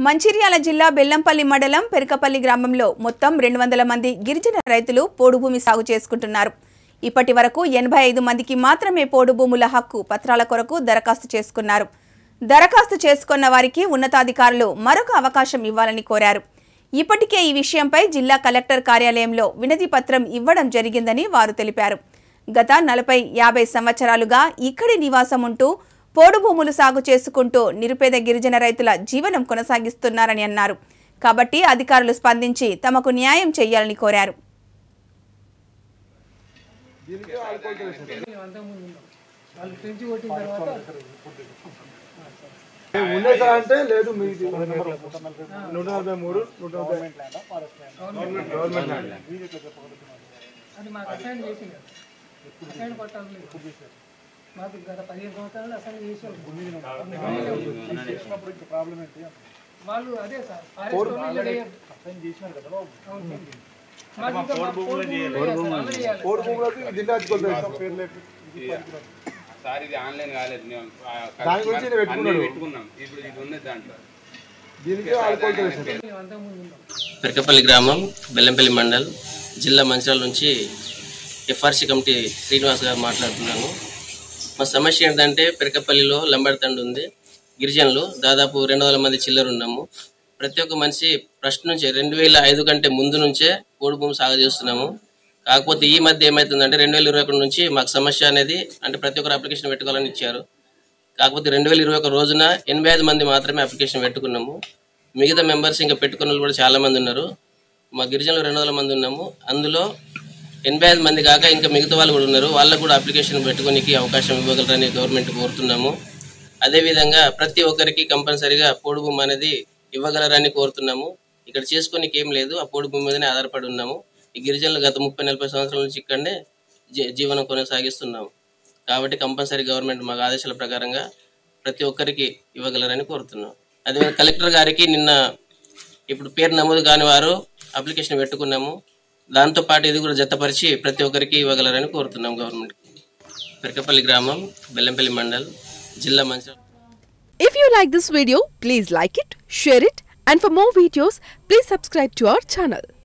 మంచిర్యాల జిల్లా బెల్లంపల్లి మండలం పెరకపల్లి గ్రామంలో మొత్తం రెండు వందల మంది గిరిజన రైతులు పోడు భూమి సాగు చేసుకుంటున్నారు ఇప్పటి వరకు ఎనభై ఐదు మందికి మాత్రమే పోడు భూముల హక్కు పత్రాల కొరకు దరఖాస్తు చేసుకున్నారు దరఖాస్తు చేసుకున్న వారికి ఉన్నతాధికారులు మరొక అవకాశం ఇవ్వాలని కోరారు ఇప్పటికే ఈ విషయంపై జిల్లా కలెక్టర్ కార్యాలయంలో వినతి పత్రం ఇవ్వడం జరిగిందని వారు తెలిపారు గత నలభై యాభై సంవత్సరాలుగా ఇక్కడి నివాసం ఉంటూ పోడు భూములు సాగు చేసుకుంటూ నిరుపేద గిరిజన రైతుల జీవనం కొనసాగిస్తున్నారని అన్నారు కాబట్టి అధికారులు స్పందించి తమకు న్యాయం చేయాలని కోరారు వాళ్ళు పెంచి కొట్టిన తర్వాత ఉండే సార్ అంటే లేదు మీది నూట నలభై మూడు నూట నలభై గవర్నమెంట్ ల్యాండ్ అది మాకు అసైన్ చేసింది అసైన్ పట్టాలు లేవు. మాకు గత పదిహేను సంవత్సరాలు అసైన్ చేసారు ప్రాబ్లం ఏంటి వాళ్ళు అదే సార్ ఫారెస్ట్ వాళ్ళు చేయరు. అవును. మాకు ఇంకా మా పోడు భూములు చేయాలి సార్. వాళ్ళు చేయాలి. కోడి భూములకు జిల్లా అధికారులు పేరు లేదు సార్ ఇది ఆన్లైన్ కాలేదు మేము ఆ, దాని గురించి నేను పెట్టుకున్నాడు. అన్నీ పెట్టుకున్నాం ఇప్పుడు ఇది ఉన్నది దాంట్లో దీనికి ఆల్కహాల్ తెలుసు మేము అంతకుముందు ఉన్నాం. పెరకపల్లి గ్రామం బెల్లంపల్లి మండల్ జిల్లా మంచిర్యాల నుంచి ఎఫ్ఆర్సీ కమిటీ శ్రీనివాస్ గారు మాట్లాడుతున్నాను మా సమస్య ఏంటంటే పెరకపల్లిలో లంబడితండు ఉంది గిరిజనులు దాదాపు రెండు వందల మంది చిల్లర ఉన్నాము ప్రతి ఒక్క మనిషి ఫస్ట్ నుంచి రెండు వేల ఐదు కంటే ముందు నుంచే పోడు భూమి సాగు చేస్తున్నాము కాకపోతే ఈ మధ్య ఏమవుతుందంటే రెండు వేల ఇరవై ఒకటి నుంచి మాకు సమస్య అనేది అంటే ప్రతి ఒక్కరు అప్లికేషన్ పెట్టుకోవాలని ఇచ్చారు కాకపోతే రెండు వేల ఇరవై ఒక రోజున ఎనభై ఐదు మంది మాత్రమే అప్లికేషన్ పెట్టుకున్నాము మిగతా మెంబర్స్ ఇంకా పెట్టుకున్న వాళ్ళు కూడా చాలా మంది ఉన్నారు మా గిరిజనులు రెండు వందల మంది ఉన్నాము అందులో ఎనభై ఐదు మంది కాక ఇంకా మిగతా వాళ్ళు కూడా ఉన్నారు వాళ్ళకు కూడా అప్లికేషన్ పెట్టుకోనికి అవకాశం ఇవ్వగలరని గవర్నమెంట్ కోరుతున్నాము అదేవిధంగా ప్రతి ఒక్కరికి కంపల్సరీగా పోడు భూమి అనేది ఇవ్వగలరని కోరుతున్నాము ఇక్కడ చేసుకోనికి ఏం లేదు ఆ పోడు భూమి మీదనే ఆధారపడి ఉన్నాము ఈ గిరిజనులు గత ముప్పై నలభై సంవత్సరాల నుంచి ఇక్కడనే జీ- జీవనం కొనసాగిస్తున్నాము కాబట్టి కంపల్సరీ గవర్నమెంట్ మాకు ఆదేశాల ప్రకారంగా ప్రతి ఒక్కరికి ఇవ్వగలరని కోరుతున్నాం అదే కలెక్టర్ గారికి నిన్న ఇప్పుడు పేరు నమోదు కాని వారు అప్లికేషన్ పెట్టుకున్నాము దాంతో పాటు ఇది కూడా జతపరిచి ప్రతి ఒక్కరికి ఇవ్వగలరని కోరుతున్నాం గవర్నమెంట్ పెరకపల్లి గ్రామం బెల్లంపల్లి మండల్ జిల్లా Mancherial If you like this video, please like it, share it, and for more videos, please subscribe to our channel.